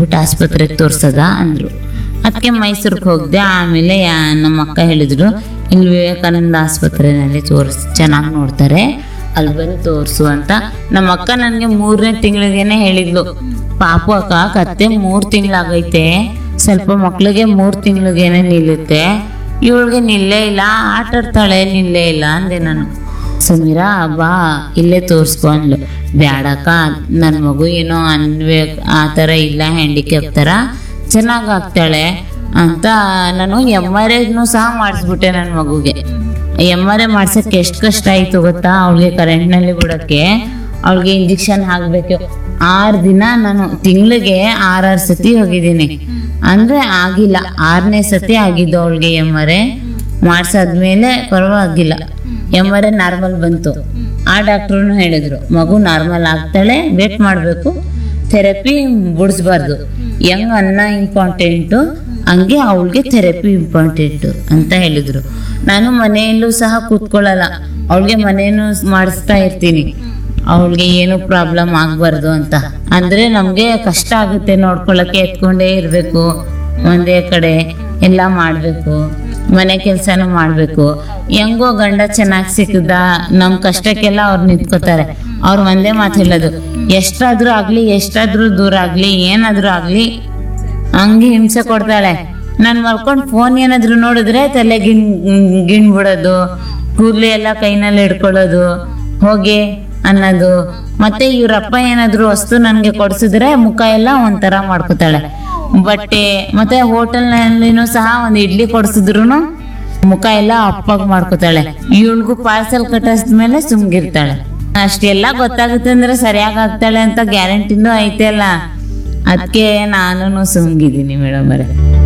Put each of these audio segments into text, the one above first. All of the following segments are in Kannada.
ಹೋಗ್ಬಿಟ್ಟು ಆಸ್ಪತ್ರೆಗೆ ತೋರ್ಸದ ಅಂದರು ಅದಕ್ಕೆ ಮೈಸೂರಿಗೆ ಹೋಗ್ದೆ ಆಮೇಲೆ ಯಾ- ನಮ್ಮ ಅಕ್ಕ ಹೇಳಿದ್ರು ಇಲ್ಲಿ ವಿವೇಕಾನಂದ ಆಸ್ಪತ್ರೆಯಲ್ಲಿ ತೋರಿಸ್ ಚೆನ್ನಾಗಿ ನೋಡ್ತಾರೆ ಅಲ್ಲಿ ಬಂದು ತೋರಿಸು ಅಂತ ನಮ್ಮ ಅಕ್ಕ ನನಗೆ ಮೂರನೇ ತಿಂಗಳಿಗೇನೆ ಹೇಳಿದ್ಲು ಪಾಪು ಅಕ್ಕ ಕತ್ತೆ ಮೂರು ತಿಂಗಳಾಗೈತೆ ಸ್ವಲ್ಪ ಮಕ್ಳಿಗೆ ಮೂರು ತಿಂಗಳಿಗೇನೆ ನಿಲ್ಲುತ್ತೆ ಇವಳಿಗೆ ನಿಲ್ಲೇ ಇಲ್ಲ ಆಟ ಆಡ್ತಾಳೆ ನಿಲ್ಲೇ ಇಲ್ಲ ಅಂದೆ ನಾನು ಸಮೀರಾ ಬಾ ಇಲ್ಲೇ ತೋರಿಸ್ಕೊ ಅಂದ್ಲು ಬ್ಯಾಡಕ್ಕ ನನ್ನ ಮಗು ಏನೋ ಅನ್ವೇ ಆ ಥರ ಇಲ್ಲ ಹ್ಯಾಂಡಿಕ್ಯಾಪ್ ಥರ ಚೆನ್ನಾಗಿ ಆಗ್ತಾಳೆ ಅಂತ ನಾನು ಎಮ್ ಆರ್ ಐನು ಸಹ ಮಾಡಿಸ್ಬಿಟ್ಟೆ ನನ್ನ ಮಗುಗೆ ಎಮ್ ಆರ್ ಐ ಮಾಡ್ಸಕ್ಕೆ ಎಷ್ಟು ಕಷ್ಟ ಆಯಿತು ಗೊತ್ತಾ ಅವಳಿಗೆ ಕರೆಂಟ್ನಲ್ಲಿ ಬಿಡೋಕ್ಕೆ ಅವಳಿಗೆ ಇಂಜೆಕ್ಷನ್ ಹಾಕಬೇಕು ಆರು ದಿನ ನಾನು ತಿಂಗಳಿಗೆ ಆರಾರು ಸತಿ ಹೋಗಿದ್ದೀನಿ ಅಂದರೆ ಆಗಿಲ್ಲ ಆರನೇ ಸತಿ ಆಗಿದ್ದು ಅವಳಿಗೆ ಎಮ್ ಆರ್ ಐ ಮಾಡಿಸಾದ್ಮೇಲೆ ಪರವಾಗಿಲ್ಲ ಎಮ್ ಆರ್ ಐ ನಾರ್ಮಲ್ ಬಂತು ಆ ಡಾಕ್ಟ್ರು ಹೇಳಿದ್ರು ಮಗು ನಾರ್ಮಲ್ ಆಗ್ತಾಳೆ ವೇಟ್ ಮಾಡಬೇಕು ಥೆರಪಿ ಬಿಡಿಸ್ಬಾರ್ದು ಹೆಂಗ್ ಅನ್ನ ಇಂಪಾರ್ಟೆಂಟು ಹಂಗೆ ಅವಳಿಗೆ ಥೆರಪಿ ಇಂಪಾರ್ಟೆಂಟು ಅಂತ ಹೇಳಿದ್ರು ನಾನು ಮನೆಯಲ್ಲೂ ಸಹ ಕೂತ್ಕೊಳ್ಳಲ್ಲ ಅವಳಿಗೆ ಮನೇನು ಮಾಡಿಸ್ತಾ ಇರ್ತೀನಿ ಅವಳಿಗೆ ಏನು ಪ್ರಾಬ್ಲಮ್ ಆಗಬಾರ್ದು ಅಂತ ಅಂದ್ರೆ ನಮಗೆ ಕಷ್ಟ ಆಗುತ್ತೆ ನೋಡ್ಕೊಳ್ಳೋಕೆ ಎತ್ಕೊಂಡೇ ಇರಬೇಕು ಒಂದೇ ಕಡೆ ಎಲ್ಲ ಮಾಡಬೇಕು ಮನೆ ಕೆಲಸನೂ ಮಾಡಬೇಕು ಹೆಂಗೋ ಗಂಡ ಚೆನ್ನಾಗಿ ಸಿಕ್ಕದ ನಮ್ಮ ಕಷ್ಟಕ್ಕೆಲ್ಲ ಅವ್ರು ನಿಂತ್ಕೋತಾರೆ ಅವ್ರು ಒಂದೇ ಮಾತು ಹೇಳೋದು ಎಷ್ಟಾದ್ರೂ ಆಗ್ಲಿ ಎಷ್ಟಾದ್ರೂ ದೂರ ಆಗ್ಲಿ ಏನಾದ್ರೂ ಆಗ್ಲಿ ಹಂಗೆ ಹಿಂಸೆ ಕೊಡ್ತಾಳೆ ನಾನು ಮಲ್ಕೊಂಡು ಫೋನ್ ಏನಾದ್ರು ನೋಡಿದ್ರೆ ತಲೆ ಗಿಣ್ ಗಿಣ್ ಬಿಡೋದು ಕೂದಲು ಎಲ್ಲ ಕೈನಲ್ಲಿ ಹಿಡ್ಕೊಳ್ಳೋದು ಹೋಗಿ ಅನ್ನೋದು ಮತ್ತೆ ಇವ್ರಪ್ಪ ಏನಾದ್ರು ವಸ್ತು ನನಗೆ ಕೊಡ್ಸಿದ್ರೆ ಮುಖ ಎಲ್ಲ ಒಂಥರ ಮಾಡ್ಕೋತಾಳೆ ಬಟ್ಟೆ ಮತ್ತೆ ಹೋಟೆಲ್ನಲ್ಲಿನೂ ಸಹ ಒಂದು ಇಡ್ಲಿ ಕೊಡ್ಸಿದ್ರು ಮುಖ ಎಲ್ಲ ಅಪ್ಪಾಗ್ ಮಾಡ್ಕೋತಾಳೆ ಇವಳಿಗೂ ಪಾರ್ಸಲ್ ಕಟ್ಟಿಸ್ಮೇಲೆ ಸುಮ್ಗಿರ್ತಾಳೆ ಅಷ್ಟೆಲ್ಲ ಗೊತ್ತಾಗುತ್ತೆ ಅಂದ್ರೆ ಸರಿಯಾಗಿ ಆಗ್ತಾಳೆ ಅಂತ ಗ್ಯಾರಂಟಿನೂ ಐತೆ ಅಲ್ಲ ಅದಕ್ಕೆ ನಾನು ಸುಮ್ಗಿದ್ದೀನಿ ಮೇಡಮ್ ಅವರೇ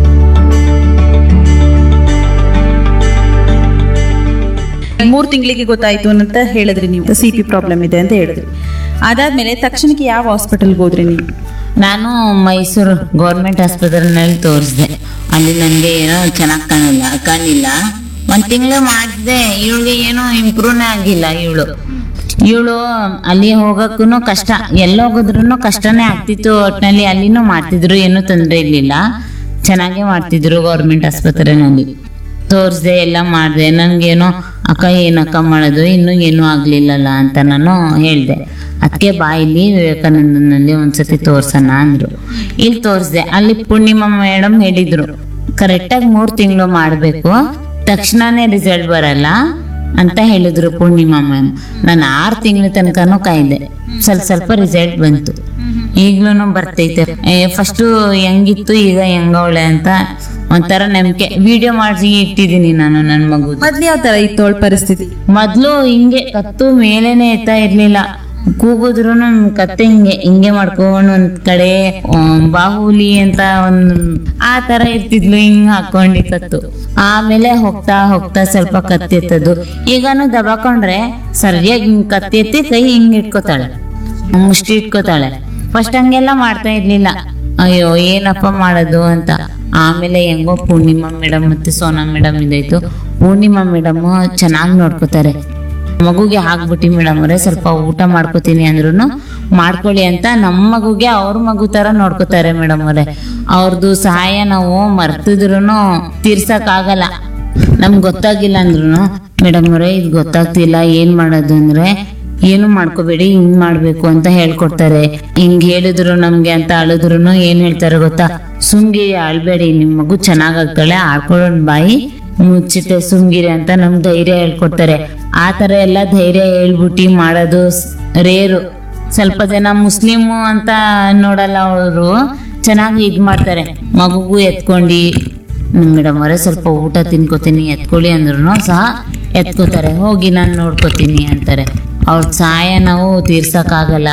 ಮೂರು ತಿಂಗಳಿಗೆ ಗೊತ್ತಾಯ್ತು ಅಂತ ಹೇಳಿದ್ರಿ ನೀವು ಸಿ ಪಿ ಪ್ರಾಬ್ಲಮ್ ಇದೆ ಅಂತ ಹೇಳಿದ್ರಿ ಅದಾದ್ಮೇಲೆ ತಕ್ಷಣಕ್ಕೆ ಯಾವ ಹಾಸ್ಪಿಟಲ್ಗೆ ಹೋದ್ರಿ ನೀವು ನಾನು ಮೈಸೂರು ಗೌರ್ಮೆಂಟ್ ಆಸ್ಪತ್ರೆನಲ್ಲಿ ತೋರಿಸಿದೆ ಅಲ್ಲಿ ನನಗೆ ಏನೋ ಚೆನ್ನಾಗಿ ಕಾಣಿಲ್ಲ ಕಾಣಿಲ್ಲ ಒಂದು ತಿಂಗಳು ಮಾಡಿದೆ ಇವಳಿಗೆ ಏನೋ ಇಂಪ್ರೂವ್ನೇ ಆಗಿಲ್ಲ ಇವಳು ಇವಳು ಅಲ್ಲಿ ಹೋಗಕ್ಕೂ ಕಷ್ಟ ಎಲ್ಲೋಗಿದ್ರು ಕಷ್ಟನೇ ಆಗ್ತಿತ್ತು ಒಟ್ಟಿನಲ್ಲಿ ಅಲ್ಲಿನೂ ಮಾಡ್ತಿದ್ರು ಏನೂ ತೊಂದರೆ ಇರಲಿಲ್ಲ ಚೆನ್ನಾಗೇ ಮಾಡ್ತಿದ್ರು ಗೌರ್ಮೆಂಟ್ ಆಸ್ಪತ್ರೆನಲ್ಲಿ ತೋರಿಸ್ದೆ ಎಲ್ಲ ಮಾಡಿದೆ ನನಗೇನೋ ಅಕ್ಕ ಏನಕ್ಕ ಮಾಡೋದು ಇನ್ನೂ ಏನೂ ಆಗಲಿಲ್ಲಲ್ಲ ಅಂತ ನಾನು ಹೇಳಿದೆ ಅದಕ್ಕೆ ಬಾ ಇಲ್ಲಿ ವಿವೇಕಾನಂದನಲ್ಲಿ ಒಂದ್ಸತಿ ತೋರ್ಸೋಣ ಅಂದರು ಇಲ್ಲಿ ತೋರಿಸ್ದೆ ಅಲ್ಲಿ ಪೂರ್ಣಿಮಾ ಮೇಡಮ್ ಹೇಳಿದ್ರು ಕರೆಕ್ಟಾಗಿ ಮೂರು ತಿಂಗಳು ಮಾಡಬೇಕು ತಕ್ಷಣನೇ ರಿಸಲ್ಟ್ ಬರಲ್ಲ ಅಂತ ಹೇಳಿದ್ರು ಪೂರ್ಣಿಮಾ ಮ್ಯಾಮ್ ನಾನು ಆರು ತಿಂಗಳ ತನಕನೂ ಕಾಯ್ದೆ ಸ್ವಲ್ಪ ಸ್ವಲ್ಪ ರಿಸಲ್ಟ್ ಬಂತು ಈಗ್ಲೂ ಬರ್ತೈತೆ ಫಸ್ಟು ಹೆಂಗಿತ್ತು ಈಗ ಹೆಂಗವಳೆ ಅಂತ ಒಂಥರ ನಂಬಿಕೆ ವಿಡಿಯೋ ಮಾಡಿ ಇಟ್ಟಿದ್ದೀನಿ ನಾನು ನನ್ನ ಮಗು ಮೊದ್ಲು ಯಾವ ತರ ಇತ್ತು ಅವಳ ಪರಿಸ್ಥಿತಿ ಮೊದ್ಲು ಹಿಂಗೆ ಕತ್ತು ಮೇಲೇನೆ ಎತ್ತಾ ಇರ್ಲಿಲ್ಲ ಕೂಗುದ್ರು ಕತ್ತೆ ಹಿಂಗೆ ಹಿಂಗೆ ಮಾಡ್ಕೊಂಡು ಒಂದ್ ಕಡೆ ಆ, ಬಾಹುಲಿ ಅಂತ ಒಂದ್ ಆ ತರ ಇರ್ತಿದ್ಲು ಹಿಂಗ್ ಹಾಕೊಂಡಿ ಕತ್ತು ಆಮೇಲೆ ಹೋಗ್ತಾ ಹೋಗ್ತಾ ಸ್ವಲ್ಪ ಕತ್ತೆತ್ತದು ಈಗನು ದಬಾಕೊಂಡ್ರೆ ಸರಿಯಾಗಿ ಹಿಂಗ್ ಕತ್ತೆತ್ತಿ ಕೈ ಹಿಂಗ್ ಇಟ್ಕೋತಾಳೆ ಮುಷ್ಟಿ ಇಟ್ಕೋತಾಳೆ ಫಸ್ಟ್ ಹಂಗೆಲ್ಲ ಮಾಡ್ತಾ ಇರ್ಲಿಲ್ಲ ಅಯ್ಯೋ ಏನಪ್ಪ ಮಾಡೋದು ಅಂತ ಆಮೇಲೆ ಹೆಂಗೋ ಪೂರ್ಣಿಮಾ ಮೇಡಮ್ ಮತ್ತೆ ಸೋನಾ ಮೇಡಮ್ ಇದಾಯ್ತು ಪೂರ್ಣಿಮಾ ಮೇಡಮ್ ಚೆನ್ನಾಗಿ ನೋಡ್ಕೋತಾರೆ ಮಗುಗೆ ಹಾಕ್ಬಿಟ್ಟು ಮೇಡಮ್ ಅವರೇ ಸ್ವಲ್ಪ ಊಟ ಮಾಡ್ಕೋತೀನಿ ಅಂದ್ರು ಮಾಡ್ಕೊಳ್ಳಿ ಅಂತ ನಮ್ಮ ಮಗುಗೆ ಅವ್ರ ಮಗು ತರ ನೋಡ್ಕೋತಾರೆ ಮೇಡಮ್ ಅವರೇ ಅವ್ರದ್ದು ಸಹಾಯ ನಾವು ಮರ್ತಿದ್ರು ತೀರ್ಸಕ್ ಆಗಲ್ಲ ನಮ್ಗೆ ಗೊತ್ತಾಗಿಲ್ಲ ಅಂದ್ರು ಮೇಡಮ್ ಅವರೇ ಇದು ಗೊತ್ತಾಗ್ತಿಲ್ಲ ಏನ್ ಮಾಡೋದು ಅಂದ್ರೆ ಏನು ಮಾಡ್ಕೋಬೇಡಿ ಹಿಂಗ್ ಮಾಡ್ಬೇಕು ಅಂತ ಹೇಳ್ಕೊಡ್ತಾರೆ ಹಿಂಗ್ ಹೇಳಿದ್ರು ನಮ್ಗೆ ಅಂತ ಅಳಿದ್ರು ಏನ್ ಹೇಳ್ತಾರೆ ಗೊತ್ತಾ ಸುಮ್ಗಿರಿ ಅಳ್ಬೇಡಿ ನಿಮ್ ಮಗು ಚೆನ್ನಾಗಾಗ್ತಾಳೆ ಆಡ್ಕೊಳ್ಳೋನ್ ಬಾಯಿ ಮುಚ್ಚಿತೆ ಸುಮ್ಗಿರಿ ಅಂತ ನಮ್ಗೆ ಧೈರ್ಯ ಹೇಳ್ಕೊಡ್ತಾರೆ ಆ ತರ ಎಲ್ಲ ಧೈರ್ಯ ಹೇಳ್ಬಿಟ್ಟು ಮಾಡೋದು ಸ್- ರೇರು ಸ್ವಲ್ಪ ಜನ ಮುಸ್ಲಿಮು ಅಂತ ನೋಡಲ್ಲ ಅವರು ಚೆನ್ನಾಗಿ ಇದ್ ಮಾಡ್ತಾರೆ ಮಗುಗೂ ಎತ್ಕೊಂಡು ಮೇಡಮ್ ಅವರೇ ಸ್ವಲ್ಪ ಊಟ ತಿನ್ಕೋತೀನಿ ಎತ್ಕೊಳ್ಳಿ ಅಂದ್ರೂ ಸಹ ಎತ್ಕೋತಾರೆ ಹೋಗಿ ನಾನು ನೋಡ್ಕೋತೀನಿ ಅಂತಾರೆ ಅವ್ರ ಸಹಾಯ ನಾವು ತೀರ್ಸಕ್ಕಾಗಲ್ಲ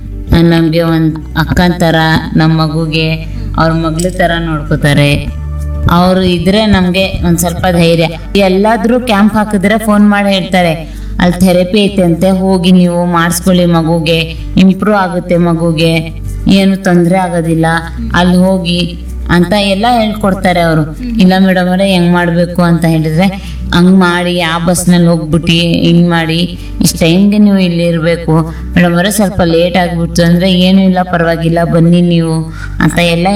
ನಮಗೆ ಒಂದು ಅಕ್ಕನ ಥರ ನಮ್ಮ ಮಗುಗೆ ಅವ್ರ ಮಗಳ ಥರ ನೋಡ್ಕೋತಾರೆ ಅವರು ಇದ್ರೆ ನಮಗೆ ಒಂದು ಸ್ವಲ್ಪ ಧೈರ್ಯ ಎಲ್ಲಾದ್ರೂ ಕ್ಯಾಂಪ್ ಹಾಕಿದ್ರೆ ಫೋನ್ ಮಾಡಿ ಹೇಳ್ತಾರೆ ಅಲ್ಲಿ ಥೆರಪಿ ಐತೆ ಅಂತೆ ಹೋಗಿ ನೀವು ಮಾಡಿಸ್ಕೊಳ್ಳಿ ಮಗುಗೆ ಇಂಪ್ರೂವ್ ಆಗುತ್ತೆ ಮಗುಗೆ ಏನು ತೊಂದರೆ ಆಗೋದಿಲ್ಲ ಅಲ್ಲಿ ಹೋಗಿ ಅಂತ ಎಲ್ಲ ಹೇಳ್ಕೊಡ್ತಾರೆ ಅವರು ಇಲ್ಲ ಮೇಡಮ್ ಅವರೇ ಹೆಂಗ್ ಮಾಡ್ಬೇಕು ಅಂತ ಹೇಳಿದ್ರೆ ಹಂಗ್ ಮಾಡಿ ಆ ಬಸ್ನಲ್ಲಿ ಹೋಗ್ಬಿಟ್ಟು ಹಿಂಗ್ ಮಾಡಿ ಇಷ್ಟ ಟೈಮ್ಗೆ ನೀವು ಇಲ್ಲಿ ಇರಬೇಕು ಮೇಡಮ್ ಅವರೇ ಸ್ವಲ್ಪ ಲೇಟ್ ಆಗ್ಬಿಡ್ತು ಅಂದ್ರೆ ಏನು ಇಲ್ಲ ಪರವಾಗಿಲ್ಲ ಬನ್ನಿ ನೀವು ಅಂತ ಎಲ್ಲ